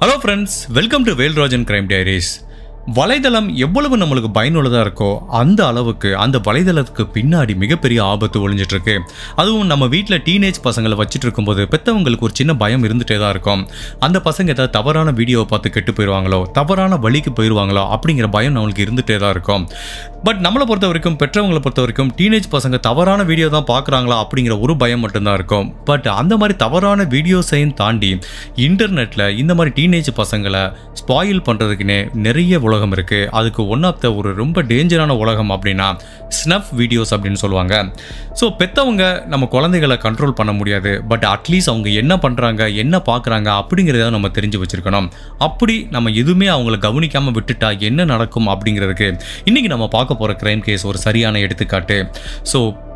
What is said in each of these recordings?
hello friends welcome to Velrajan crime diaries வலைதளம் எவ்வளவு நம்மளுக்கு பயனுள்ளதாக இருக்கோ அந்த அளவுக்கு அந்த வலைதளத்துக்கு பின்னாடி மிகப்பெரிய ஆபத்து ஒளிஞ்சிட்டு இருக்கு அதுவும் நம்ம வீட்டில் டீனேஜ் பசங்களை வச்சுட்டு இருக்கும்போது பெற்றவங்களுக்கு ஒரு சின்ன பயம் இருந்துகிட்டே தான் இருக்கும் அந்த பசங்க ஏதாவது தவறான வீடியோவை பார்த்து கெட்டு போயிடுவாங்களோ தவறான வழிக்கு போயிடுவாங்களோ அப்படிங்கிற பயம் நம்மளுக்கு இருந்துகிட்டே தான் இருக்கும் பட் நம்மளை பொறுத்த வரைக்கும் பெற்றவங்களை பொறுத்த வரைக்கும் டீனேஜ் பசங்க தவறான வீடியோ தான் பார்க்குறாங்களா அப்படிங்கிற ஒரு பயம் மட்டும்தான் இருக்கும் பட் அந்த மாதிரி தவறான வீடியோஸையும் தாண்டி இன்டர்நெட்டில் இந்த மாதிரி டீனேஜ் பசங்களை ஸ்பாயில் பண்ணுறதுக்குன்னே நிறைய உலகம் இருக்குது அதுக்கு ஒன் ஆஃப் த ஒரு ரொம்ப டேஞ்சரான உலகம் அப்படின்னா ஸ்னஃப் வீடியோஸ் அப்படின்னு சொல்லுவாங்க ஸோ பெற்றவங்க நம்ம குழந்தைகளை கண்ட்ரோல் பண்ண முடியாது பட் அட்லீஸ்ட் அவங்க என்ன பண்ணுறாங்க என்ன பார்க்குறாங்க அப்படிங்கிறத நம்ம தெரிஞ்சு வச்சுருக்கணும் அப்படி நம்ம எதுவுமே அவங்கள கவனிக்காமல் விட்டுட்டா என்ன நடக்கும் அப்படிங்கிறதுக்கு இன்றைக்கி நம்ம பார்க்க போகிற க்ரைம் கேஸ் ஒரு சரியான எடுத்துக்காட்டு ஸோ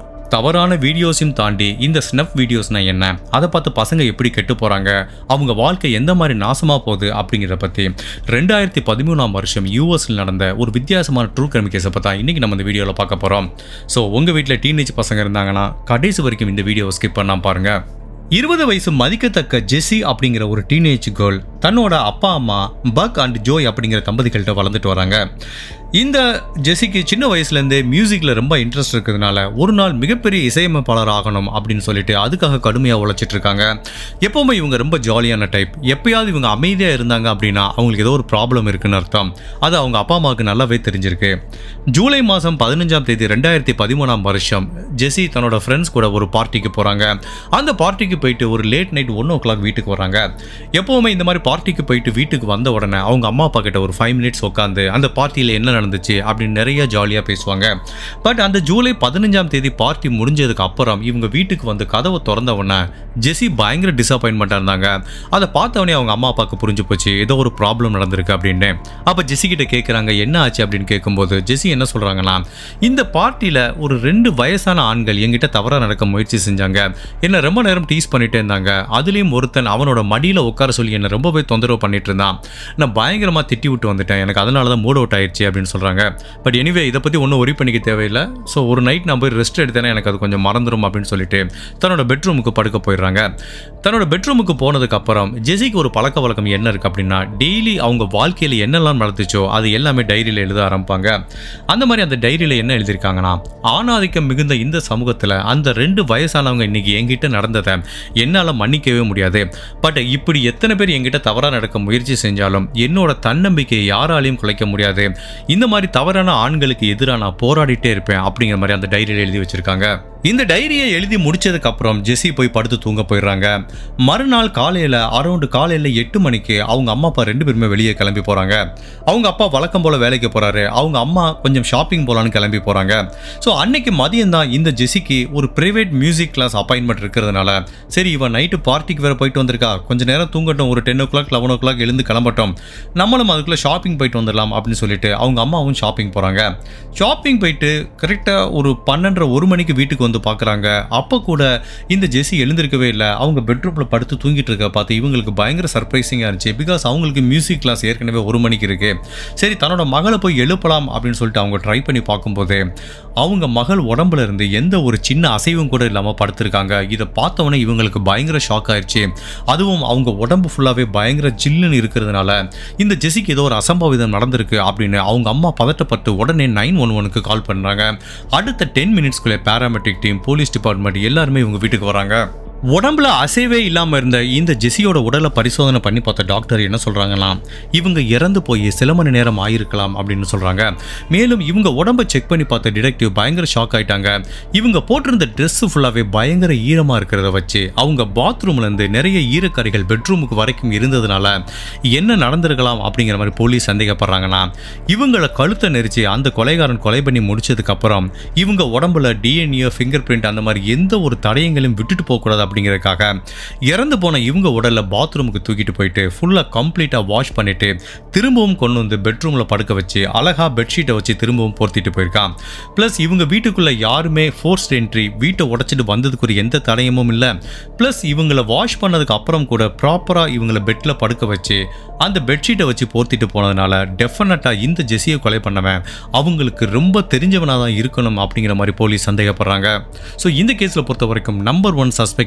தவறான வீடியோஸையும் தாண்டி இந்த ஸ்னப் வீடியோஸ்னா என்ன அதை பார்த்து பசங்க எப்படி கெட்டு போகிறாங்க அவங்க வாழ்க்கை எந்த மாதிரி நாசமாக போகுது அப்படிங்கிறத பற்றி ரெண்டாயிரத்தி பதிமூணாம் வருஷம் யூஎஸில் நடந்த ஒரு வித்தியாசமான ட்ரூ கிரைம் கேஸை பார்த்தா இன்றைக்கி நம்ம இந்த வீடியோவில் பார்க்க போகிறோம் ஸோ உங்கள் வீட்டில் டீனேஜ் பசங்க இருந்தாங்கன்னா கடைசி வரைக்கும் இந்த வீடியோவை ஸ்கிப் பண்ணாம பாருங்கள் இருபது வயசு மதிக்கத்தக்க ஜெஸ்ஸி அப்படிங்கிற ஒரு டீனேஜ் கேர்ள் தன்னோட அப்பா அம்மா பக் அண்ட் ஜோய் அப்படிங்கிற தம்பதிகள்கிட்ட வளர்ந்துட்டு வராங்க இந்த ஜெஸ்ஸிக்கு சின்ன வயசுலேருந்தே மியூசிக்கில் ரொம்ப இன்ட்ரெஸ்ட் இருக்கிறதுனால ஒரு நாள் மிகப்பெரிய இசையமைப்பாளர் ஆகணும் அப்படின்னு சொல்லிட்டு அதுக்காக கடுமையாக உழைச்சிட்டு இருக்காங்க எப்போவுமே இவங்க ரொம்ப ஜாலியான டைப் எப்பயாவது இவங்க அமைதியாக இருந்தாங்க அப்படின்னா அவங்களுக்கு ஏதோ ஒரு ப்ராப்ளம் இருக்குன்னு அர்த்தம் அது அவங்க அப்பா அம்மாவுக்கு நல்லாவே தெரிஞ்சிருக்கு ஜூலை மாதம் பதினஞ்சாம் தேதி ரெண்டாயிரத்தி பதிமூணாம் வருஷம் ஜெஸ்ஸி தன்னோட ஃப்ரெண்ட்ஸ் கூட ஒரு பார்ட்டிக்கு போகிறாங்க அந்த பார்ட்டிக்கு போயிட்டு ஒரு late night one o'clock வீட்டுக்கு வராங்க எப்போவுமே இந்த மாதிரி பார்ட்டிக்கு போயிட்டு வீட்டுக்கு வந்த உடனே அவங்க அம்மா அப்பா கிட்ட ஒரு ஃபைவ் மினிட்ஸ் உட்காந்து அந்த பார்ட்டியில் என்ன நடந்துச்சு அப்படின்னு நிறைய ஜாலியாக பேசுவாங்க பட் அந்த ஜூலை பதினஞ்சாம் தேதி பார்ட்டி முடிஞ்சதுக்கு அப்புறம் இவங்க வீட்டுக்கு வந்து கதவை திறந்த உடனே ஜெஸி பயங்கர டிசப்பாயின்மெண்ட்டாக இருந்தாங்க அதை பார்த்தவொடனே அவங்க அம்மா அப்பாவுக்கு புரிஞ்சு போச்சு ஏதோ ஒரு ப்ராப்ளம் நடந்திருக்கு அப்படின்னு அப்போ ஜெஸி கிட்ட கேட்குறாங்க என்ன ஆச்சு அப்படின்னு கேட்கும்போது ஜெஸி என்ன சொல்கிறாங்கன்னா இந்த பார்ட்டியில் ஒரு ரெண்டு வயசான ஆண்கள் என்கிட்ட தவறாக நடக்க முயற்சி செஞ்சாங்க என்ன ரொம்ப நேரம் டீஸ் பண்ணிட்டே இருந்தாங்க அதுலேயும் ஒருத்தன் அவனோட மடியில் உட்கார சொல்லி என்னை ரொம்பவே தொந்தரவு பண்ணிட்டு இருந்தான் நான் பயங்கரமாக திட்டி விட்டு வந்துட்டேன் எனக்கு அதனால தான் மூட் அவுட் ஆயிடுச்சு அப்படின்னு சொல்கிறாங்க பட் எனிவே இதை பற்றி ஒன்றும் ஒரி பண்ணிக்க தேவையில்லை ஸோ ஒரு நைட் நான் போய் ரெஸ்ட் எடுத்தேன்னா எனக்கு அது கொஞ்சம் மறந்துடும் அப்படின்னு சொல்லிட்டு தன்னோட பெட்ரூமுக்கு படுக்க போயிடுறாங்க தன்னோட பெட்ரூமுக்கு போனதுக்கு அப்புறம் ஜெஸிக்கு ஒரு பழக்க வழக்கம் என்ன இருக்குது அப்படின்னா டெய்லி அவங்க வாழ்க்கையில் என்னெல்லாம் நடந்துச்சோ அது எல்லாமே டைரியில் எழுத ஆரம்பிப்பாங்க அந்த மாதிரி அந்த டைரியில் என்ன எழுதியிருக்காங்கன்னா ஆணாதிக்கம் மிகுந்த இந்த சமூகத்தில் அந்த ரெண்டு வயசானவங்க இன்னைக்கு என்கிட்ட நடந்ததை என்னால் மன்னிக்கவே முடியாது பட் இப்படி எத்தனை பேர் என்கிட்ட தவறாக நடக்க முயற்சி செஞ்சாலும் என்னோட தன்னம்பிக்கையை யாராலையும் குலைக்க முடியாது இந்த மாதிரி தவறான ஆண்களுக்கு எதிராக நான் போராடிட்டே இருப்பேன் அப்படிங்கிற மாதிரி அந்த டைரியில் எழுதி வச்சிருக்காங்க இந்த டைரியை எழுதி முடிச்சதுக்கு அப்புறம் ஜெஸி போய் படுத்து தூங்க போயிடுறாங்க மறுநாள் காலையில் அரௌண்டு காலையில் எட்டு மணிக்கு அவங்க அம்மா அப்பா ரெண்டு பேருமே வெளியே கிளம்பி போகிறாங்க அவங்க அப்பா வழக்கம் போல் வேலைக்கு போகிறாரு அவங்க அம்மா கொஞ்சம் ஷாப்பிங் போகலான்னு கிளம்பி போகிறாங்க ஸோ அன்னைக்கு மதியம் தான் இந்த ஜெஸிக்கு ஒரு ப்ரைவேட் மியூசிக் கிளாஸ் அப்பாயின்மெண்ட் இருக்கிறதுனால சரி இவன் நைட்டு பார்ட்டிக்கு வேறு போயிட்டு வந்திருக்கா கொஞ்ச நேரம் தூங்கட்டும் ஒரு ten o'clock eleven o'clock எழுந்து கிளம்பட்டும் நம்மளும் அதுக்குள்ளே ஷாப்பிங் போயிட்டு வந்துடலாம் அப்படின்னு சொல்லிட்டு அவங்க அம்மாவும் ஷாப்பிங் போகிறாங்க ஷாப்பிங் போயிட்டு கரெக்டாக ஒரு பன்னெண்டரை ஒரு மணிக்கு வீட்டுக்கு வந்து பார்க்குறாங்க அப்போ கூட இந்த ஜெஸி எழுந்திருக்கவே இல்லை அவங்க பெட்ரூமில் படுத்து தூங்கிட்டு இருக்க பார்த்து இவங்களுக்கு பயங்கர சர்ப்ரைசிங்காக இருந்துச்சு பிகாஸ் அவங்களுக்கு மியூசிக் கிளாஸ் ஏற்கனவே ஒரு மணிக்கு இருக்கு சரி தன்னோட மகளை போய் எழுப்பலாம் அப்படின்னு சொல்லிட்டு அவங்க ட்ரை பண்ணி பார்க்கும்போது அவங்க மகள் உடம்புல இருந்து எந்த ஒரு சின்ன அசைவும் கூட இல்லாமல் படுத்திருக்காங்க இதை பார்த்தவொடனே இவங்களுக்கு பயங்கர ஷாக் ஆயிடுச்சு அதுவும் அவங்க உடம்பு ஃபுல்லாகவே பயங்கர ஜில்லுன்னு இருக்கிறதுனால இந்த ஜெஸிக்கு ஏதோ ஒரு அசம்பாவிதம் நடந்திருக்கு அப்படின்னு அவங்க அம்மா பதட்டப்பட்டு உடனே நைன் ஒன் ஒனுக்கு கால் பண்ணுறாங்க அடுத்த டென் மினிட்ஸ்க்குள்ளே பேராமெட்ரிக் டீம் போலீஸ் டிபார்ட்மெண்ட் எல்லாருமே இவங்க வீட்டுக்கு வராங்க உடம்புல அசைவே இல்லாமல் இருந்த இந்த ஜெஸியோட உடலை பரிசோதனை பண்ணி பார்த்த டாக்டர் என்ன சொல்கிறாங்கன்னா இவங்க இறந்து போய் சில மணி நேரம் ஆயிருக்கலாம் அப்படின்னு சொல்கிறாங்க மேலும் இவங்க உடம்பை செக் பண்ணி பார்த்த டிடெக்டிவ் பயங்கர ஷாக் ஆயிட்டாங்க இவங்க போட்டிருந்த ட்ரெஸ் ஃபுல்லாகவே பயங்கர ஈரமாக இருக்கிறத வச்சு அவங்க பாத்ரூம்லேருந்து நிறைய ஈரக்கரைகள் பெட்ரூமுக்கு வரைக்கும் இருந்ததுனால என்ன நடந்திருக்கலாம் அப்படிங்கிற மாதிரி போலீஸ் சந்தேகப்படுறாங்கன்னா இவங்களை கழுத்தை நெரிச்சு அந்த கொலைகாரன் கொலை பண்ணி முடிச்சதுக்கு அப்புறம் இவங்க உடம்புல டிஎன்ஏ ஃபிங்கர் பிரிண்ட் அந்த மாதிரி எந்த ஒரு தடயங்களையும் விட்டுட்டு போகக்கூடாது அப்படிங்கிறதுக்காக இறந்து போன இவங்க உடல்ல பாத்ரூமுக்கு தூக்கிட்டு போயிட்டு ஃபுல்லாக கம்ப்ளீட்டாக வாஷ் பண்ணிட்டு திரும்பவும் கொண்டு வந்து பெட்ரூமில் படுக்க வச்சு அழகா பெட்ஷீட்டை வச்சு திரும்பவும் போர்த்திட்டு போயிருக்கான் ப்ளஸ் இவங்க வீட்டுக்குள்ள யாருமே ஃபோர்ஸ்ட் என்ட்ரி வீட்டை உடைச்சிட்டு வந்ததுக்கு ஒரு எந்த தடயமும் இல்லை ப்ளஸ் இவங்கள வாஷ் பண்ணதுக்கு அப்புறம் கூட ப்ராப்பராக இவங்கள பெட்டில் படுக்க வச்சு அந்த பெட்ஷீட்டை வச்சு போர்த்திட்டு போனதுனால டெஃபினட்டாக இந்த ஜெஸியை கொலை பண்ணவன் அவங்களுக்கு ரொம்ப தெரிஞ்சவனாக தான் இருக்கணும் அப்படிங்கிற மாதிரி போலீஸ் சந்தேகப்படுறாங்க ஸோ இந்த கேஸில் பொறுத்த வரைக்கும் நம்பர் ஒன் சஸ்பெக்ட்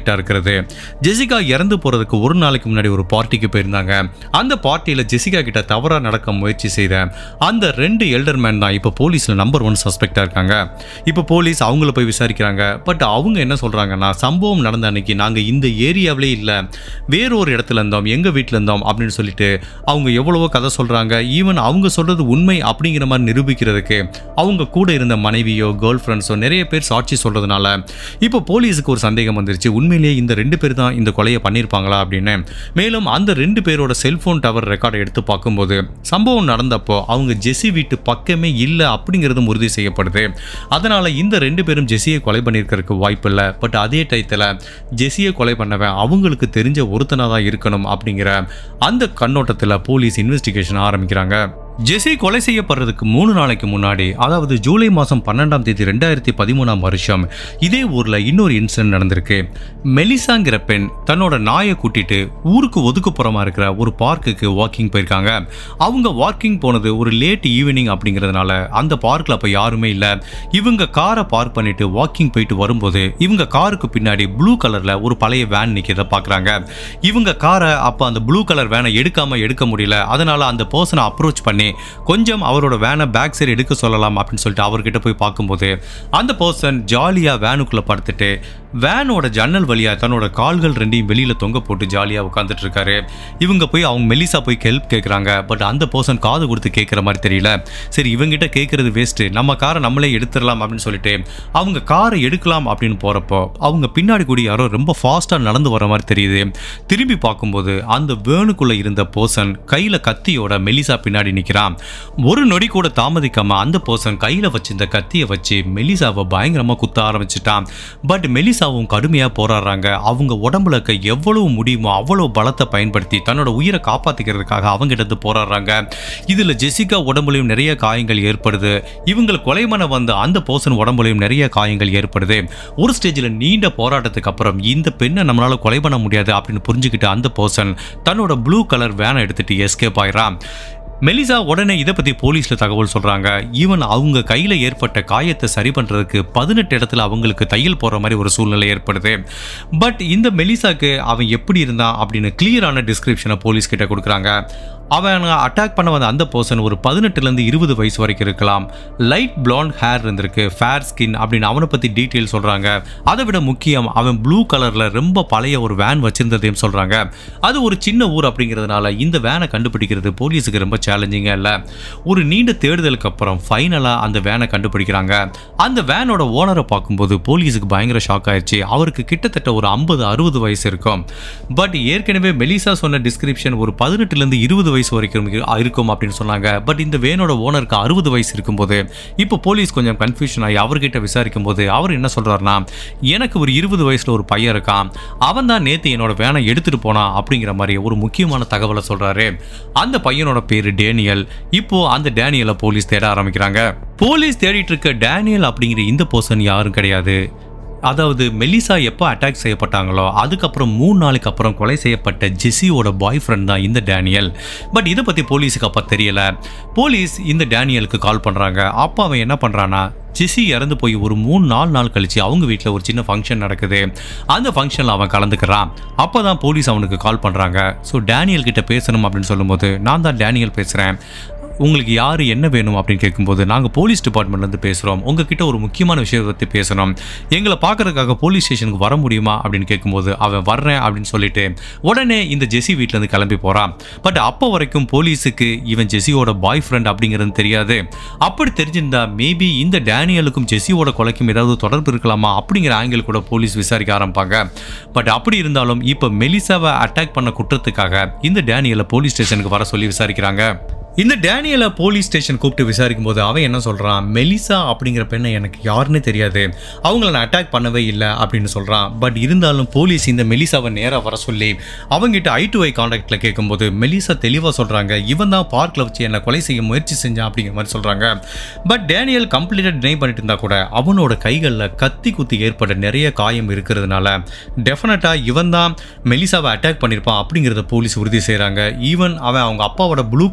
சஸ்பெக்டா இருக்கிறது ஜெசிகா இறந்து போறதுக்கு ஒரு நாளைக்கு முன்னாடி ஒரு பார்ட்டிக்கு போயிருந்தாங்க அந்த பார்ட்டியில ஜெசிகா கிட்ட தவறா நடக்க முயற்சி செய்த அந்த ரெண்டு எல்டர் மேன் தான் இப்போ போலீஸ்ல நம்பர் ஒன் சஸ்பெக்டா இருக்காங்க இப்போ போலீஸ் அவங்கள போய் விசாரிக்கிறாங்க பட் அவங்க என்ன சொல்றாங்கன்னா சம்பவம் நடந்த அன்னைக்கு நாங்க இந்த ஏரியாவிலே இல்ல வேறொரு இடத்துல இருந்தோம் எங்க வீட்டில் இருந்தோம் அப்படின்னு சொல்லிட்டு அவங்க எவ்வளவோ கதை சொல்றாங்க ஈவன் அவங்க சொல்றது உண்மை அப்படிங்கிற மாதிரி நிரூபிக்கிறதுக்கு அவங்க கூட இருந்த மனைவியோ கேர்ள் ஃப்ரெண்ட்ஸோ நிறைய பேர் சாட்சி சொல்றதுனால இப்போ போலீஸுக்கு ஒரு சந்தேகம் வந்துருச்சு உண்மையிலேயே இந்த ரெண்டு பேர் தான் இந்த கொலையை பண்ணியிருப்பாங்களா அப்படின்னு மேலும் அந்த ரெண்டு பேரோட செல்போன் டவர் ரெக்கார்டை எடுத்து பார்க்கும்போது சம்பவம் நடந்தப்போ அவங்க ஜெஸி வீட்டு பக்கமே இல்லை அப்படிங்கிறதும் உறுதி செய்யப்படுது அதனால இந்த ரெண்டு பேரும் ஜெஸியை கொலை பண்ணியிருக்கிறதுக்கு வாய்ப்பு இல்லை பட் அதே டயத்தில் ஜெஸியை கொலை பண்ணவன் அவங்களுக்கு தெரிஞ்ச ஒருத்தனாக தான் இருக்கணும் அப்படிங்கிற அந்த கண்ணோட்டத்தில் போலீஸ் இன்வெஸ்டிகேஷன் ஆரம்பிக்கிறாங்க ஜெஸி கொலை செய்யப்படுறதுக்கு மூணு நாளைக்கு முன்னாடி அதாவது ஜூலை மாதம் பன்னெண்டாம் தேதி ரெண்டாயிரத்தி பதிமூணாம் வருஷம் இதே ஊரில் இன்னொரு இன்சிடென்ட் நடந்திருக்கு மெலிசாங்கிற பெண் தன்னோட நாயை கூட்டிட்டு ஊருக்கு ஒதுக்குப்புறமா இருக்கிற ஒரு பார்க்குக்கு வாக்கிங் போயிருக்காங்க அவங்க வாக்கிங் போனது ஒரு லேட் ஈவினிங் அப்படிங்கிறதுனால அந்த பார்க்கில் அப்போ யாருமே இல்லை இவங்க காரை பார்க் பண்ணிட்டு வாக்கிங் போயிட்டு வரும்போது இவங்க காருக்கு பின்னாடி ப்ளூ கலரில் ஒரு பழைய வேன் நிற்கிறத பார்க்குறாங்க இவங்க காரை அப்போ அந்த ப்ளூ கலர் வேனை எடுக்காம எடுக்க முடியல அதனால அந்த பர்சனை அப்ரோச் பண்ணி கொஞ்சம் அவரோட வேனை பேக் சைடு எடுக்க சொல்லலாம் அப்படின்னு சொல்லிட்டு அவர்கிட்ட போய் பார்க்கும்போது அந்த பர்சன் ஜாலியாக வேனுக்குள்ளே படுத்துட்டு வேனோட ஜன்னல் வழியா தன்னோட கால்கள் ரெண்டையும் வெளியில தொங்க போட்டு ஜாலியாக உட்காந்துட்டு இருக்காரு இவங்க போய் அவங்க மெலிசா போய் ஹெல்ப் கேட்குறாங்க பட் அந்த பர்சன் காது கொடுத்து கேட்குற மாதிரி தெரியல சரி இவங்கிட்ட கேட்கறது வேஸ்ட்டு நம்ம காரை நம்மளே எடுத்துடலாம் அப்படின்னு சொல்லிட்டு அவங்க காரை எடுக்கலாம் அப்படின்னு போறப்போ அவங்க பின்னாடி கூடி யாரோ ரொம்ப ஃபாஸ்ட்டாக நடந்து வர மாதிரி தெரியுது திரும்பி பார்க்கும்போது அந்த வேனுக்குள்ள இருந்த பர்சன் கையில கத்தியோட மெலிசா பின்னாடி நிற்கிறான் ஒரு நொடி கூட தாமதிக்காம அந்த பர்சன் கையில வச்சிருந்த கத்தியை வச்சு மெலிசாவை பயங்கரமா குத்த ஆரம்பிச்சிட்டான் பட் மெலிசாவும் கடுமையா போராடுறாங்க அவங்க உடம்புல இருக்க எவ்வளவு முடியுமோ அவ்வளவு பலத்தை பயன்படுத்தி தன்னோட உயிரை காப்பாத்திக்கிறதுக்காக அவங்க இருந்து போராடுறாங்க இதுல ஜெசிகா உடம்புலையும் நிறைய காயங்கள் ஏற்படுது இவங்களை கொலை பண்ண வந்த அந்த பர்சன் உடம்புலையும் நிறைய காயங்கள் ஏற்படுது ஒரு ஸ்டேஜில் நீண்ட போராட்டத்துக்கு அப்புறம் இந்த பெண்ணை நம்மளால கொலை பண்ண முடியாது அப்படின்னு புரிஞ்சுக்கிட்டு அந்த பர்சன் தன்னோட ப்ளூ கலர் வேனை எடுத்துட்டு எஸ்கேப் ஆயிடுறான் மெலிசா உடனே இதை பத்தி போலீஸ்ல தகவல் சொல்றாங்க ஈவன் அவங்க கையில ஏற்பட்ட காயத்தை சரி பண்றதுக்கு பதினெட்டு இடத்துல அவங்களுக்கு தையல் போற மாதிரி ஒரு சூழ்நிலை ஏற்படுது பட் இந்த மெலிசாக்கு அவன் எப்படி இருந்தான் அப்படின்னு கிளியரான டிஸ்கிரிப்ஷனை போலீஸ் கிட்ட கொடுக்குறாங்க அவன் அட்டாக் பண்ண வந்த அந்த பர்சன் ஒரு பதினெட்டுலேருந்து இருபது வயசு வரைக்கும் இருக்கலாம் லைட் blonde ஹேர் இருந்திருக்கு ஃபேர் ஸ்கின் அப்படின்னு அவனை பற்றி டீட்டெயில் சொல்கிறாங்க அதை விட முக்கியம் அவன் ப்ளூ கலரில் ரொம்ப பழைய ஒரு வேன் வச்சிருந்ததையும் சொல்கிறாங்க அது ஒரு சின்ன ஊர் அப்படிங்கிறதுனால இந்த வேனை கண்டுபிடிக்கிறது போலீஸுக்கு ரொம்ப சேலஞ்சிங்காக இல்லை ஒரு நீண்ட தேடுதலுக்கு அப்புறம் ஃபைனலாக அந்த வேனை கண்டுபிடிக்கிறாங்க அந்த வேனோட ஓனரை பார்க்கும்போது போலீஸுக்கு பயங்கர ஷாக் ஆயிடுச்சு அவருக்கு கிட்டத்தட்ட ஒரு ஐம்பது அறுபது வயசு இருக்கும் பட் ஏற்கனவே மெலிசா சொன்ன டிஸ்கிரிப்ஷன் ஒரு பதினெட்டுலேருந்து இருபது வயசு வரைக்கும் இரு- இருக்கும் அப்படின்னு சொன்னாங்க பட் இந்த வேனோட ஓனருக்கு அறுபது வயசு இருக்கும்போது இப்போ போலீஸ் கொஞ்சம் கன்ஃபியூஷன் ஆகி அவர்கிட்ட விசாரிக்கும் போது அவர் என்ன சொல்றாருன்னா எனக்கு ஒரு இருபது வயசுல ஒரு பையன் இருக்கான் அவன் தான் நேத்து என்னோட வேனை எடுத்துட்டு போனான் அப்படிங்கிற மாதிரி ஒரு முக்கியமான தகவலை சொல்றாரு அந்த பையனோட பேரு டேனியல் இப்போ அந்த டேனியலை போலீஸ் தேட ஆரம்பிக்கிறாங்க போலீஸ் தேடிட்டு இருக்க டேனியல் அப்படிங்கிற இந்த பர்சன் யாரும் கிடையாது அதாவது மெலிசா எப்போ அட்டாக் செய்யப்பட்டாங்களோ அதுக்கப்புறம் மூணு நாளுக்கு அப்புறம் கொலை செய்யப்பட்ட ஜெஸியோட பாய் ஃப்ரெண்ட் தான் இந்த டேனியல் பட் இதை பற்றி போலீஸுக்கு அப்போ தெரியல போலீஸ் இந்த டேனியலுக்கு கால் பண்ணுறாங்க அப்போ அவன் என்ன பண்ணுறான்னா ஜெஸி இறந்து போய் ஒரு மூணு நாலு நாள் கழிச்சு அவங்க வீட்டில் ஒரு சின்ன ஃபங்க்ஷன் நடக்குது அந்த ஃபங்க்ஷனில் அவன் கலந்துக்கிறான் அப்போ தான் போலீஸ் அவனுக்கு கால் பண்ணுறாங்க ஸோ டேனியல் கிட்ட பேசணும் அப்படின்னு சொல்லும்போது நான் தான் டேனியல் பேசுகிறேன் உங்களுக்கு யார் என்ன வேணும் அப்படின்னு கேட்கும்போது நாங்கள் போலீஸ் டிபார்ட்மெண்ட்லேருந்து பேசுகிறோம் உங்ககிட்ட ஒரு முக்கியமான விஷயத்தை பற்றி பேசணும் எங்களை பார்க்கறதுக்காக போலீஸ் ஸ்டேஷனுக்கு வர முடியுமா அப்படின்னு கேட்கும்போது அவன் வர்றேன் அப்படின்னு சொல்லிட்டு உடனே இந்த ஜெஸி வீட்டிலேருந்து கிளம்பி போகிறான் பட் அப்போ வரைக்கும் போலீஸுக்கு இவன் ஜெஸியோட பாய் ஃப்ரெண்ட் அப்படிங்கிறது தெரியாது அப்படி தெரிஞ்சிருந்தா மேபி இந்த டேனியலுக்கும் ஜெஸியோட கொலைக்கும் ஏதாவது தொடர்பு இருக்கலாமா அப்படிங்கிற ஆங்கிள் கூட போலீஸ் விசாரிக்க ஆரம்பிப்பாங்க பட் அப்படி இருந்தாலும் இப்போ மெலிசாவை அட்டாக் பண்ண குற்றத்துக்காக இந்த டேனியலை போலீஸ் ஸ்டேஷனுக்கு வர சொல்லி விசாரிக்கிறாங்க இந்த டேனியலை போலீஸ் ஸ்டேஷன் கூப்பிட்டு விசாரிக்கும் போது அவன் என்ன சொல்றான் மெலிசா அப்படிங்கிற பெண்ணை எனக்கு யாருன்னு தெரியாது அவங்கள நான் அட்டாக் பண்ணவே இல்லை அப்படின்னு சொல்றான் பட் இருந்தாலும் போலீஸ் இந்த மெலிசாவை நேராக வர சொல்லி அவங்ககிட்ட ஐ டு ஐ கான்டாக்ட்ல கேட்கும்போது மெலிசா தெளிவாக சொல்றாங்க இவன் தான் பார்க்கில் வச்சு என்னை கொலை செய்ய முயற்சி செஞ்சான் அப்படிங்கிற மாதிரி சொல்றாங்க பட் டேனியல் கம்ப்ளீட்டாக டினை பண்ணிட்டு இருந்தா கூட அவனோட கைகளில் கத்தி குத்தி ஏற்பட்ட நிறைய காயம் இருக்கிறதுனால டெஃபினட்டாக இவன் தான் மெலிசாவை அட்டாக் பண்ணியிருப்பான் அப்படிங்கிறத போலீஸ் உறுதி செய்கிறாங்க ஈவன் அவன் அவங்க அப்பாவோட ப்ளூ கலர் வேனை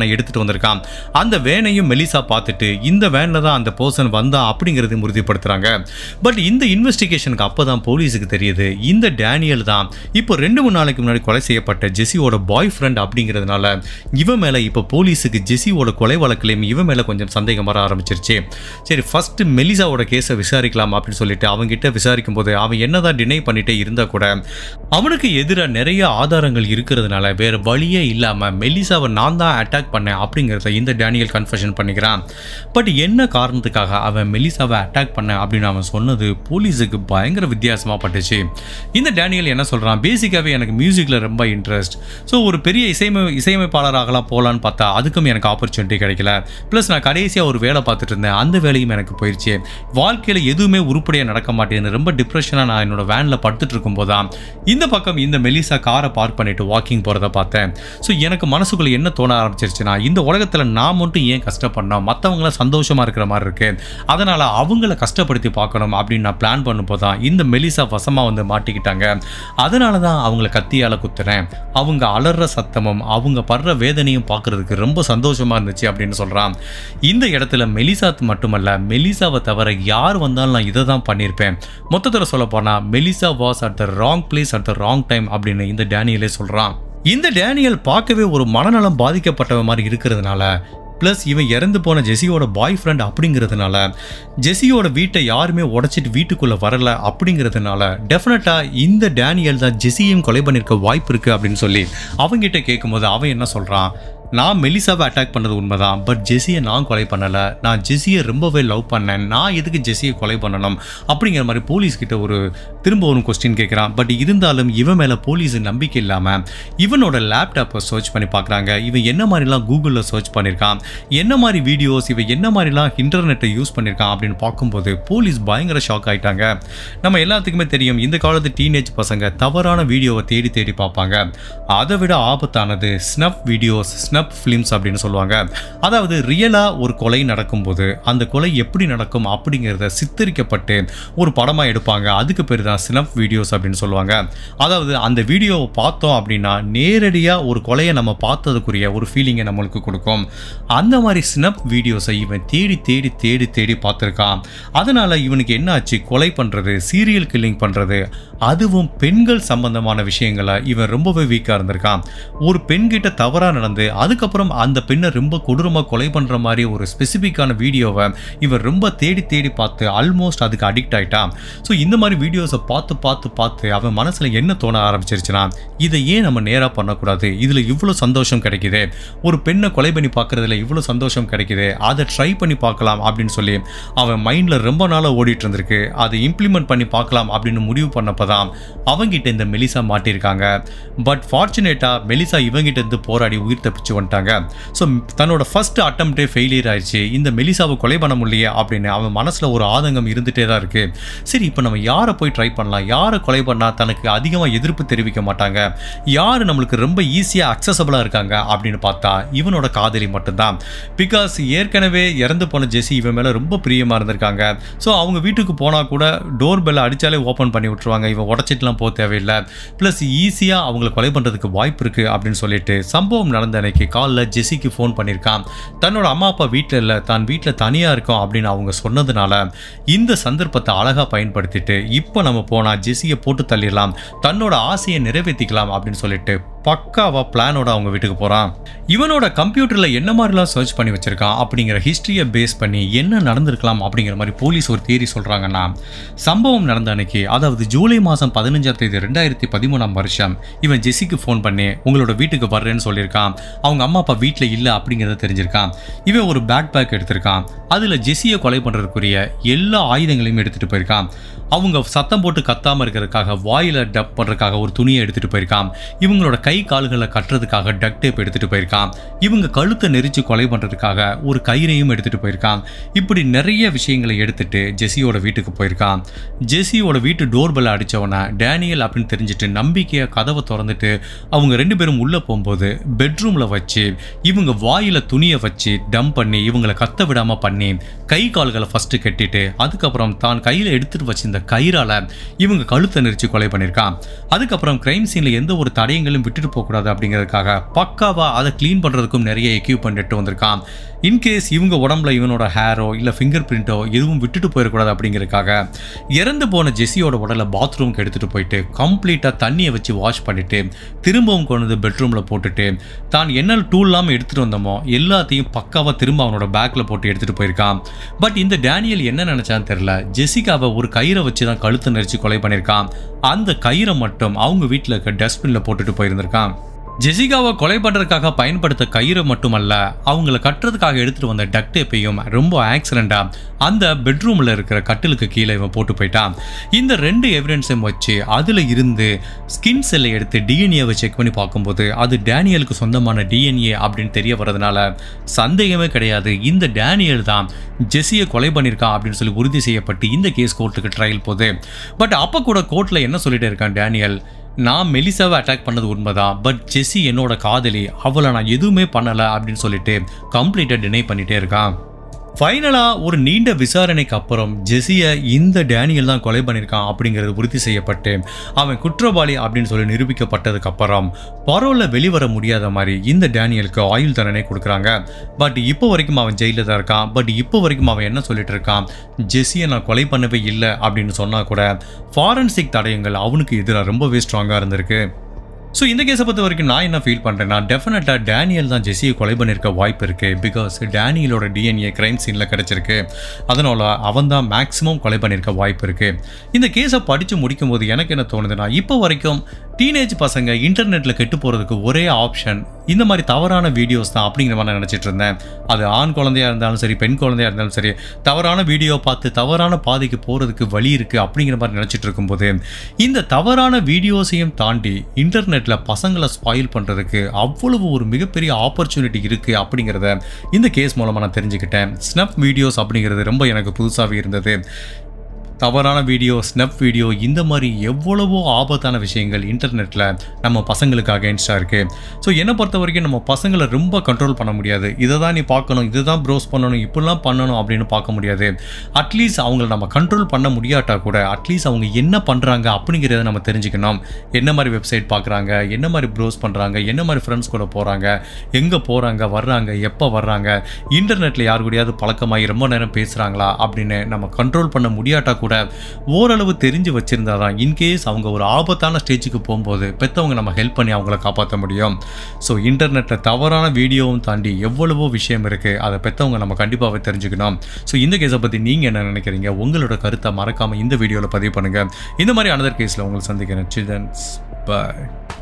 தான் எடுத்துட்டு வந்திருக்கான் அந்த வேனையும் மெலிசா பார்த்துட்டு இந்த வேனில் தான் அந்த பர்சன் வந்தான் அப்படிங்கிறதையும் உறுதிப்படுத்துறாங்க பட் இந்த இன்வெஸ்டிகேஷனுக்கு அப்போ தான் போலீஸுக்கு தெரியுது இந்த டேனியல் தான் இப்போ ரெண்டு மூணு நாளைக்கு முன்னாடி கொலை செய்யப்பட்ட ஜெஸியோட பாய் ஃப்ரெண்ட் அப்படிங்கிறதுனால இவன் மேலே இப்போ போலீஸுக்கு ஜெஸியோட கொலை வழக்குலையும் இவன் மேலே கொஞ்சம் சந்தேகம் வர ஆரம்பிச்சிருச்சு சரி ஃபர்ஸ்ட் மெலிசாவோட கேஸை விசாரிக்கலாம் அப்படின்னு சொல்லிட்டு அவங்ககிட்ட விசாரிக்கும் போது அவன் என்னதான் டினை பண்ணிட்டே இருந்தா கூட அவனுக்கு எதிராக நிறைய ஆதாரங்கள் இருக்கிறதுனால வேற வழியே இல்லாமல் மெலிசாவை நான் தான் அட்டாக் பண்ணேன் அப்படிங்கிறத இந்த டேனியல் கன்ஃபெஷன் பண்ணிக்கிறான் பட் என்ன காரணத்துக்காக அவன் மெலிசாவை அட்டாக் பண்ண அப்படின்னு அவன் சொன்னது போலீஸுக்கு பயங்கர வித்தியாசமாக பட்டுச்சு இந்த டேனியல் என்ன சொல்கிறான் பேசிக்காகவே எனக்கு மியூசிக்கில் ரொம்ப இன்ட்ரெஸ்ட் ஸோ ஒரு பெரிய இசையமை இசையமைப்பாளராகலாம் போகலான்னு பார்த்தா அதுக்கும் எனக்கு ஆப்பர்ச்சுனிட்டி கிடைக்கல ப்ளஸ் நான் கடைசியாக ஒரு வேலை பார்த்துட்டு இருந்தேன் அந்த வேலையும் எனக்கு போயிடுச்சு வாழ்க்கையில் எதுவுமே உருப்படியாக நடக்க மாட்டேங்குது ரொம்ப டிப்ரெஷனாக நான் என்னோட வேனில் படுத்துட்டு இருக்கும்போது தான் இந்த பக்கம் இந்த மெலிசா காரை பார்க் பண்ணிட்டு வாக்கிங் போகிறத பார்த்தேன் ஸோ எனக்கு மனசுக்குள்ள என்ன தோண ஆரம்பிச்சிருச்சுன்னா இந்த உலகத்தில் நான் மட்டும் ஏன் கஷ்டப்படணும் மற்றவங்களாம் சந்தோஷமாக இருக்கிற மாதிரி இருக்கு அதனால் அவங்கள கஷ்டப்படுத்தி பார்க்கணும் அப்படின்னு நான் பிளான் பண்ணும்போது தான் இந்த மெலிசா வசமாக வந்து மாட்டிக்கிட்டாங்க அதனால தான் அவங்கள கத்தியால் குத்துறேன் அவங்க அலற சத்தமும் அவங்க படுற வேதனையும் பார்க்கறதுக்கு ரொம்ப சந்தோஷமாக இருந்துச்சு அப்படின்னு சொல்கிறான் இந்த இடத்துல மெலிசாத் மட்டுமல்ல மெலிசாவை தவிர யார் வந்தாலும் நான் இதை தான் பண்ணியிருப்பேன் மொத்தத்தில் சொல்ல போனால் Melissa was at the wrong place at the wrong time அப்படின்னு இந்த டேனியலே சொல்கிறான் இந்த டேனியல் பார்க்கவே ஒரு மனநலம் பாதிக்கப்பட்டவ மாதிரி இருக்கிறதுனால ப்ளஸ் இவன் இறந்து போன ஜெஸியோட பாய் ஃப்ரெண்ட் அப்படிங்கிறதுனால ஜெஸியோட வீட்டை யாருமே உடைச்சிட்டு வீட்டுக்குள்ளே வரல அப்படிங்கிறதுனால டெஃபினட்டாக இந்த டேனியல் தான் ஜெஸியையும் கொலை பண்ணியிருக்க வாய்ப்பு இருக்குது அப்படின்னு சொல்லி அவங்ககிட்ட கேட்கும்போது அவன் என்ன சொல்கிறான் நான் மெலிசாவை அட்டாக் பண்ணது உண்மைதான் பட் ஜெஸியை நான் கொலை பண்ணலை நான் ஜெஸியை ரொம்பவே லவ் பண்ணேன் நான் எதுக்கு ஜெஸியை கொலை பண்ணணும் அப்படிங்கிற மாதிரி போலீஸ் கிட்ட ஒரு திரும்ப ஒரு கொஸ்டின் கேட்குறான் பட் இருந்தாலும் இவன் மேலே போலீஸ் நம்பிக்கை இல்லாமல் இவனோட லேப்டாப்பை சர்ச் பண்ணி பார்க்குறாங்க இவன் என்ன மாதிரிலாம் கூகுளில் சர்ச் பண்ணியிருக்கான் என்ன மாதிரி வீடியோஸ் இவன் என்ன மாதிரிலாம் இன்டர்நெட்டை யூஸ் பண்ணியிருக்கான் அப்படின்னு பார்க்கும்போது போலீஸ் பயங்கர ஷாக் ஆயிட்டாங்க நம்ம எல்லாத்துக்குமே தெரியும் இந்த காலத்து டீனேஜ் பசங்க தவறான வீடியோவை தேடி தேடி பார்ப்பாங்க அதை விட ஆபத்தானது ஸ்னப் வீடியோஸ் ஸ்னப் ஃபிலிம்ஸ் அப்படின்னு சொல்லுவாங்க அதாவது ரியலாக ஒரு கொலை நடக்கும்போது அந்த கொலை எப்படி நடக்கும் அப்படிங்கிறத சித்தரிக்கப்பட்டு ஒரு படமாக எடுப்பாங்க அதுக்கு பேர் தான் ஸ்னப் வீடியோஸ் அப்படின்னு சொல்லுவாங்க அதாவது அந்த வீடியோவை பார்த்தோம் அப்படின்னா நேரடியாக ஒரு கொலையை நம்ம பார்த்ததுக்குரிய ஒரு ஃபீலிங்கை நம்மளுக்கு கொடுக்கும் அந்த மாதிரி ஸ்னப் வீடியோஸை இவன் தேடி தேடி தேடி தேடி பார்த்துருக்கான் அதனால் இவனுக்கு என்ன ஆச்சு கொலை பண்ணுறது சீரியல் கில்லிங் பண்ணுறது அதுவும் பெண்கள் சம்பந்தமான விஷயங்களை இவன் ரொம்பவே வீக்காக இருந்திருக்கான் ஒரு பெண்கிட்ட தவறாக நடந்து அதுக்கப்புறம் அந்த பெண்ணை ரொம்ப கொடூரமாக கொலை பண்ணுற மாதிரி ஒரு ஸ்பெசிஃபிக்கான வீடியோவை இவன் ரொம்ப தேடி தேடி பார்த்து ஆல்மோஸ்ட் அதுக்கு அடிக்ட் ஆயிட்டான் ஸோ இந்த மாதிரி வீடியோஸை பார்த்து பார்த்து பார்த்து அவன் மனசில் என்ன தோண ஆரம்பிச்சிருச்சுன்னா இதை ஏன் நம்ம நேராக பண்ணக்கூடாது இதில் இவ்வளோ சந்தோஷம் கிடைக்குது ஒரு பெண்ணை கொலை பண்ணி பார்க்குறதுல இவ்வளோ சந்தோஷம் கிடைக்குது அதை ட்ரை பண்ணி பார்க்கலாம் அப்படின்னு சொல்லி அவன் மைண்டில் ரொம்ப நாளாக ஓடிட்டு இருந்திருக்கு அதை இம்ப்ளிமெண்ட் பண்ணி பார்க்கலாம் அப்படின்னு முடிவு பண்ணப்போ தான் அவங்கிட்ட இந்த மெலிசா மாட்டியிருக்காங்க பட் ஃபார்ச்சுனேட்டாக மெலிசா இவங்கிட்ட இருந்து போராடி உயிர் தப்பிச்சு வந்துட்டாங்க ஸோ தன்னோட ஃபர்ஸ்ட் அட்டம்ப்டே ஃபெயிலியர் ஆயிடுச்சு இந்த மெலிசாவை கொலை பண்ண முடியலையே அப்படின்னு அவன் மனசில் ஒரு ஆதங்கம் இருந்துகிட்டே தான் இருக்கு சரி இப்போ நம்ம யாரை போய் ட்ரை பண்ணலாம் யாரை கொலை பண்ணால் தனக்கு அதிகமாக எதிர்ப்பு தெரிவிக்க மாட்டாங்க யார் நம்மளுக்கு ரொம்ப ஈஸியாக அக்சசபிளாக இருக்காங்க அப்படின்னு பார்த்தா இவனோட காதலி மட்டும்தான் பிகாஸ் ஏற்கனவே இறந்து போன ஜெஸி இவன் மேலே ரொம்ப பிரியமாக இருந்திருக்காங்க ஸோ அவங்க வீட்டுக்கு போனால் கூட டோர் பெல்லை அடித்தாலே ஓப்பன் பண்ணி விட்ருவாங்க இவன் உடச்சிட்டுலாம் போக தேவையில்லை ப்ளஸ் ஈஸியாக அவங்கள கொலை பண்ணுறதுக்கு வாய்ப்பு இருக்குது அப்படின்னு சொல்லிட்டு சம்பவம் நடந்த அன்னைக்கு காலில் ஜெஸிக்கு ஃபோன் பண்ணியிருக்கான் தன்னோட அம்மா அப்பா வீட்டில் இல்லை தான் வீட்டில் தனியாக இருக்கோம் அப்படின்னு அவங்க சொன்னதுனால இந்த சந்தர்ப்பத்தை அழகாக பயன்படுத்திட்டு இப்போ நம்ம போனால் ஜெஸியை போட்டு தள்ளிடலாம் தன்னோட ஆசையை நிறைவேற்றிக்கலாம் அப்படின்னு சொல்லிட்டு பக்காவா பிளானோட அவங்க வீட்டுக்கு போகிறான் இவனோட கம்ப்யூட்டரில் என்ன மாதிரிலாம் சர்ச் பண்ணி வச்சிருக்கான் அப்படிங்கிற ஹிஸ்ட்ரியை பேஸ் பண்ணி என்ன நடந்திருக்கலாம் அப்படிங்கிற மாதிரி போலீஸ் ஒரு தேரி சொல்கிறாங்கன்னா சம்பவம் நடந்த அன்னைக்கு அதாவது ஜூலை மாதம் பதினஞ்சாம் தேதி ரெண்டாயிரத்தி பதிமூணாம் வருஷம் இவன் ஜெஸிக்கு ஃபோன் பண்ணி உங்களோட வீட்டுக்கு வர்றேன்னு சொல்லியிருக்கான் அவங்க அம்மா அப்பா வீட்டில் இல்லை அப்படிங்கிறத தெரிஞ்சிருக்கான் இவன் ஒரு பேக் பேக் எடுத்திருக்கான் அதில் ஜெஸியை கொலை பண்ணுறதுக்குரிய எல்லா ஆயுதங்களையும் எடுத்துகிட்டு போயிருக்கான் அவங்க சத்தம் போட்டு கத்தாமல் இருக்கிறதுக்காக வாயில் டப் பண்ணுறதுக்காக ஒரு துணியை எடுத்துகிட்டு போயிருக்கான் இவங்களோட கை கால்களை கட்டுறதுக்காக டக் டேப் எடுத்துகிட்டு போயிருக்கான் இவங்க கழுத்தை நெரிச்சு கொலை பண்ணுறதுக்காக ஒரு கயிறையும் எடுத்துகிட்டு போயிருக்கான் இப்படி நிறைய விஷயங்களை எடுத்துட்டு ஜெஸியோட வீட்டுக்கு போயிருக்கான் ஜெஸியோட வீட்டு டோர் பெல்ல அடித்தவனை டேனியல் அப்படின்னு தெரிஞ்சுட்டு நம்பிக்கையாக கதவை திறந்துட்டு அவங்க ரெண்டு பேரும் உள்ளே போகும்போது பெட்ரூமில் வச்சு இவங்க வாயில் துணியை வச்சு டம்ப் பண்ணி இவங்களை கத்த விடாமல் பண்ணி கை கால்களை ஃபஸ்ட்டு கட்டிட்டு அதுக்கப்புறம் தான் கையில் எடுத்துகிட்டு வச்சிருந்த கயிறால இவங்க கழுத்தை நெரிச்சு கொலை பண்ணியிருக்கான் அதுக்கப்புறம் கிரைம் சீனில் எந்த ஒரு தடயங்களும் விட்டுட்டு விட்டுட்டு போகக்கூடாது அப்படிங்கிறதுக்காக பக்காவாக அதை க்ளீன் பண்ணுறதுக்கும் நிறைய எக்யூப்மெண்ட் எடுத்து வந்திருக்கான் இன்கேஸ் இவங்க உடம்புல இவனோட ஹேரோ இல்லை ஃபிங்கர் பிரிண்ட்டோ எதுவும் விட்டுட்டு போயிடக்கூடாது அப்படிங்கிறதுக்காக இறந்து போன ஜெஸ்ஸியோட உடலை பாத்ரூம்க்கு எடுத்துகிட்டு போயிட்டு கம்ப்ளீட்டாக தண்ணியை வச்சு வாஷ் பண்ணிட்டு திரும்பவும் கொண்டு வந்து பெட்ரூமில் போட்டுட்டு தான் என்ன டூல்லாம் எடுத்துகிட்டு வந்தோமோ எல்லாத்தையும் பக்காவாக திரும்ப அவனோட பேக்கில் போட்டு எடுத்துகிட்டு போயிருக்கான் பட் இந்த டேனியல் என்ன நினச்சான்னு தெரில ஜெசிகாவை ஒரு கயிறை வச்சு தான் கழுத்தை நெரிச்சு கொலை பண்ணியிருக்கான் அந்த கயிறை மட்டும் அவங்க வீட்டில் இருக்க டஸ்ட்பினில் போட்டுட்டு போயிருந்திருக்கான் ஜெசிகாவை கொலை பண்ணுறதுக்காக பயன்படுத்த கயிறை மட்டுமல்ல அவங்கள கட்டுறதுக்காக எடுத்துகிட்டு வந்த டக் டேப்பையும் ரொம்ப ஆக்சிடெண்ட்டாக அந்த பெட்ரூமில் இருக்கிற கட்டிலுக்கு கீழே இவன் போட்டு போயிட்டான் இந்த ரெண்டு எவிடன்ஸையும் வச்சு அதில் இருந்து ஸ்கின் செல்லை எடுத்து டிஎன்ஏவை செக் பண்ணி பார்க்கும்போது அது டேனியலுக்கு சொந்தமான டிஎன்ஏ அப்படின்னு தெரிய வர்றதுனால சந்தேகமே கிடையாது இந்த டேனியல் தான் ஜெஸ்ஸியை கொலை பண்ணியிருக்கான் அப்படின்னு சொல்லி உறுதி செய்யப்பட்டு இந்த கேஸ் கோர்ட்டுக்கு ட்ரையல் போகுது பட் அப்போ கூட கோர்ட்டில் என்ன சொல்லிட்டு இருக்கான் டேனியல் நான் மெலிசாவை அட்டாக் பண்ணது உண்மைதான் பட் ஜெஸ்ஸி என்னோட காதலி அவளை நான் எதுவுமே பண்ணலை அப்படின்னு சொல்லிட்டு கம்ப்ளீட்டாக டினை பண்ணிட்டே இருக்கான் ஃபைனலாக ஒரு நீண்ட விசாரணைக்கு அப்புறம் ஜெஸியை இந்த டேனியல் தான் கொலை பண்ணியிருக்கான் அப்படிங்கிறது உறுதி செய்யப்பட்டு அவன் குற்றவாளி அப்படின்னு சொல்லி நிரூபிக்கப்பட்டதுக்கு அப்புறம் பரோலில் வெளிவர முடியாத மாதிரி இந்த டேனியலுக்கு ஆயுள் தண்டனை கொடுக்குறாங்க பட் இப்போ வரைக்கும் அவன் ஜெயிலில் தான் இருக்கான் பட் இப்போ வரைக்கும் அவன் என்ன சொல்லிட்டு இருக்கான் ஜெஸியை நான் கொலை பண்ணவே இல்லை அப்படின்னு சொன்னால் கூட ஃபாரன்சிக் தடயங்கள் அவனுக்கு எதிராக ரொம்பவே ஸ்ட்ராங்காக இருந்திருக்கு ஸோ இந்த கேஸை பொறுத்த வரைக்கும் நான் என்ன ஃபீல் பண்ணுறேன்னா டெஃபினட்டாக டேனியல் தான் ஜெஸியை கொலை பண்ணியிருக்க வாய்ப்பு இருக்குது பிகாஸ் டேனியலோட டிஎன்ஏ கிரைம் சீனில் கிடச்சிருக்கு அதனால் அவன் தான் மேக்ஸிமம் கொலை பண்ணியிருக்க வாய்ப்பு இருக்குது இந்த கேஸை படித்து முடிக்கும்போது எனக்கு என்ன தோணுதுன்னா இப்போ வரைக்கும் டீனேஜ் பசங்க இன்டர்நெட்டில் கெட்டு போகிறதுக்கு ஒரே ஆப்ஷன் இந்த மாதிரி தவறான வீடியோஸ் தான் அப்படிங்கிற மாதிரி நான் நினச்சிட்டு இருந்தேன் அது ஆண் குழந்தையா இருந்தாலும் சரி பெண் குழந்தையா இருந்தாலும் சரி தவறான வீடியோ பார்த்து தவறான பாதைக்கு போகிறதுக்கு வழி இருக்குது அப்படிங்கிற மாதிரி நினச்சிட்டு இருக்கும்போது இந்த தவறான வீடியோஸையும் தாண்டி இன்டர்நெட்டில் பசங்களை ஸ்பாயில் பண்ணுறதுக்கு அவ்வளவு ஒரு மிகப்பெரிய ஆப்பர்ச்சுனிட்டி இருக்குது அப்படிங்கிறத இந்த கேஸ் மூலமாக நான் தெரிஞ்சுக்கிட்டேன் ஸ்னப் வீடியோஸ் அப்படிங்கிறது ரொம்ப எனக்கு புதுசாகவே இருந்தது தவறான வீடியோ ஸ்னப் வீடியோ இந்த மாதிரி எவ்வளவோ ஆபத்தான விஷயங்கள் இன்டர்நெட்டில் நம்ம பசங்களுக்கு அகேன்ஸ்டாக இருக்குது ஸோ என்னை பொறுத்த வரைக்கும் நம்ம பசங்களை ரொம்ப கண்ட்ரோல் பண்ண முடியாது இதை தான் நீ பார்க்கணும் இதுதான் ப்ரோஸ் பண்ணணும் இப்படிலாம் பண்ணணும் அப்படின்னு பார்க்க முடியாது அட்லீஸ்ட் அவங்கள நம்ம கண்ட்ரோல் பண்ண முடியாட்டா கூட அட்லீஸ்ட் அவங்க என்ன பண்ணுறாங்க அப்படிங்கிறத நம்ம தெரிஞ்சுக்கணும் என்ன மாதிரி வெப்சைட் பார்க்குறாங்க என்ன மாதிரி ப்ரோஸ் பண்ணுறாங்க என்ன மாதிரி ஃப்ரெண்ட்ஸ் கூட போகிறாங்க எங்கே போகிறாங்க வர்றாங்க எப்போ வர்றாங்க இன்டர்நெட்டில் யார் கூடயாவது பழக்கமாகி ரொம்ப நேரம் பேசுகிறாங்களா அப்படின்னு நம்ம கண்ட்ரோல் பண்ண முடியாட்டா கூட ஓரளவு தெரிஞ்சு வச்சுருந்தா தான் இன்கேஸ் அவங்க ஒரு ஆபத்தான ஸ்டேஜுக்கு போகும்போது பெற்றவங்க நம்ம ஹெல்ப் பண்ணி அவங்கள காப்பாற்ற முடியும் ஸோ இன்டர்நெட்டில் தவறான வீடியோவும் தாண்டி எவ்வளவோ விஷயம் இருக்குது அதை பெற்றவங்க நம்ம கண்டிப்பாகவே தெரிஞ்சுக்கணும் ஸோ இந்த கேஸை பற்றி நீங்கள் என்ன நினைக்கிறீங்க உங்களோட கருத்தை மறக்காமல் இந்த வீடியோவில் பதிவு பண்ணுங்கள் இந்த மாதிரி அனதர் கேஸில் உங்களை சந்திக்கிறேன் சில்ட்ரன்ஸ் பாய்